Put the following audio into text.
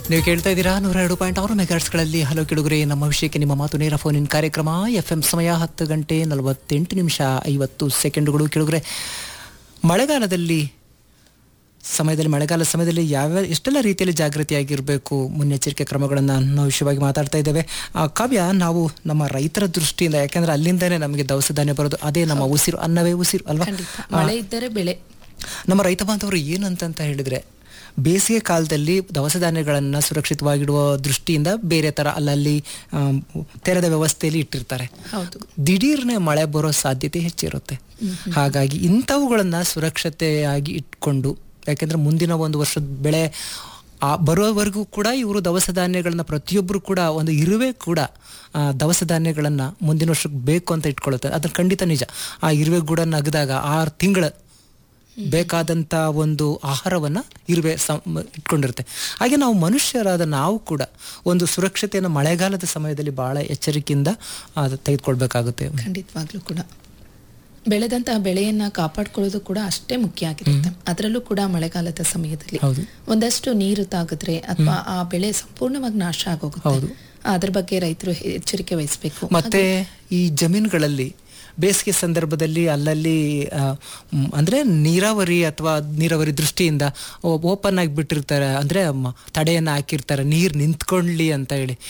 ನೀವು ಕೇಳ್ತಾ ಇದ್ದೀರಾ ನೂರ ಎರಡು ಪಾಯಿಂಟ್ ಆರು ಮೆಗಾಟ್ಸ್ಗಳಲ್ಲಿ ಹಲೋ ಕೆಡುಗರೆ ನಮ್ಮ ವಿಷಯಕ್ಕೆ ನಿಮ್ಮ ಮಾತು ನೇರ ಫೋನಿನ ಕಾರ್ಯಕ್ರಮ ಎಫ್ ಎಂ ಸಮಯ ಹತ್ತು ಗಂಟೆ ನಲವತ್ತೆಂಟು ನಿಮಿಷ ಐವತ್ತು ಸೆಕೆಂಡುಗಳು ಕೆಡುಗರೆ ಮಳೆಗಾಲದಲ್ಲಿ ಸಮಯದಲ್ಲಿ ಮಳೆಗಾಲ ಸಮಯದಲ್ಲಿ ಯಾವ ಎಷ್ಟೆಲ್ಲ ರೀತಿಯಲ್ಲಿ ಜಾಗೃತಿಯಾಗಿರಬೇಕು ಮುನ್ನೆಚ್ಚರಿಕೆ ಕ್ರಮಗಳನ್ನು ಅನ್ನೋ ವಿಷಯವಾಗಿ ಮಾತಾಡ್ತಾ ಇದ್ದೇವೆ ಆ, ಕಾವ್ಯ ನಾವು ನಮ್ಮ ರೈತರ ದೃಷ್ಟಿಯಿಂದ ಯಾಕಂದ್ರೆ ಅಲ್ಲಿಂದನೇ ನಮಗೆ ದವಸ ಧಾನ್ಯ ಬರೋದು ಅದೇ ನಮ್ಮ ಉಸಿರು ಅನ್ನವೇ ಉಸಿರು ಅಲ್ವಾ ಖಂಡಿತ ಮಳೆ ಇದ್ದರೆ ಬೆಳೆ ನಮ್ಮ ರೈತ ಬಾಂಧವರು ಏನಂತಂತ ಹೇಳಿದ್ರೆ ಬೇಸಿಗೆ ಕಾಲದಲ್ಲಿ ದವಸ ಧಾನ್ಯಗಳನ್ನು ಸುರಕ್ಷಿತವಾಗಿಡುವ ದೃಷ್ಟಿಯಿಂದ ಬೇರೆ ಥರ ಅಲ್ಲಲ್ಲಿ ಆಮ್, ತೆರೆದ ವ್ಯವಸ್ಥೆಯಲ್ಲಿ ಇಟ್ಟಿರ್ತಾರೆ ಹೌದು ದಿಢೀರ್ನೆ ಮಳೆ ಬರೋ ಸಾಧ್ಯತೆ ಹೆಚ್ಚಿರುತ್ತೆ ಹಾಗಾಗಿ ಇಂಥವುಗಳನ್ನು ಸುರಕ್ಷತೆಯಾಗಿ ಇಟ್ಕೊಂಡು ಯಾಕೆಂದ್ರೆ ಮುಂದಿನ ಒಂದು ವರ್ಷದ ಬೆಳೆ ಆ ಬರೋವರೆಗೂ ಕೂಡ ಇವರು ದವಸ ಧಾನ್ಯಗಳನ್ನ ಪ್ರತಿಯೊಬ್ಬರು ಕೂಡ ಒಂದು ಇರುವೆ ಕೂಡ ಆ, ದವಸ ಧಾನ್ಯಗಳನ್ನ ಮುಂದಿನ ವರ್ಷಕ್ಕೆ ಬೇಕು ಅಂತ ಇಟ್ಕೊಳ್ಳುತ್ತೆ ಅದನ್ನ ಖಂಡಿತ ನಿಜ ಆ ಇರುವೆ ಗೂಡನ್ನು ಅಗದಾಗ ಆರು ತಿಂಗಳ ಬೇಕಾದಂಥ ಒಂದು ಆಹಾರವನ್ನು ಇರುವೆ ಸಂ ಇಟ್ಕೊಂಡಿರುತ್ತೆ ಹಾಗೆ ನಾವು ಮನುಷ್ಯರಾದ ನಾವು ಕೂಡ ಒಂದು ಸುರಕ್ಷತೆಯನ್ನು ಮಳೆಗಾಲದ ಸಮಯದಲ್ಲಿ ಬಹಳ ಎಚ್ಚರಿಕೆಯಿಂದ ಅದು ತೆಗೆದುಕೊಳ್ಬೇಕಾಗುತ್ತೆ ಖಂಡಿತವಾಗ್ಲೂ ಕೂಡ ಬೆಳೆದಂತಹ ಬೆಳೆಯನ್ನ ಕಾಪಾಡ್ಕೊಳ್ಳೋದು ಕೂಡ ಅಷ್ಟೇ ಮುಖ್ಯ ಆಗಿರುತ್ತೆ ಅದರಲ್ಲೂ ಕೂಡ ಮಳೆಗಾಲದ ಸಮಯದಲ್ಲಿ ಹೌದು ಒಂದಷ್ಟು ನೀರು ತಾಗಿದ್ರೆ ಅಥವಾ ಆ ಬೆಳೆ ಸಂಪೂರ್ಣವಾಗಿ ನಾಶ ಆಗೋಗುತ್ತೆ ಹೌದು. ಅದ್ರ ಬಗ್ಗೆ ರೈತರು ಎಚ್ಚರಿಕೆ ವಹಿಸಬೇಕು ಮತ್ತೆ ಈ ಜಮೀನುಗಳಲ್ಲಿ ಬೇಸಿಗೆ ಸಂದರ್ಭದಲ್ಲಿ ಅಲ್ಲಲ್ಲಿ ಆ, ಮ್, ಅಂದ್ರೆ ನೀರಾವರಿ ಅಥವಾ ನೀರಾವರಿ ದೃಷ್ಟಿಯಿಂದ ಓಪನ್ ಆಗಿ ಬಿಟ್ಟಿರ್ತಾರೆ ಅಂದ್ರೆ ಮ- ತಡೆಯನ್ನ ಹಾಕಿರ್ತಾರೆ ನೀರು ನಿಂತ್ಕೊಳ್ಳಿ ಅಂತ ಹೇಳಿ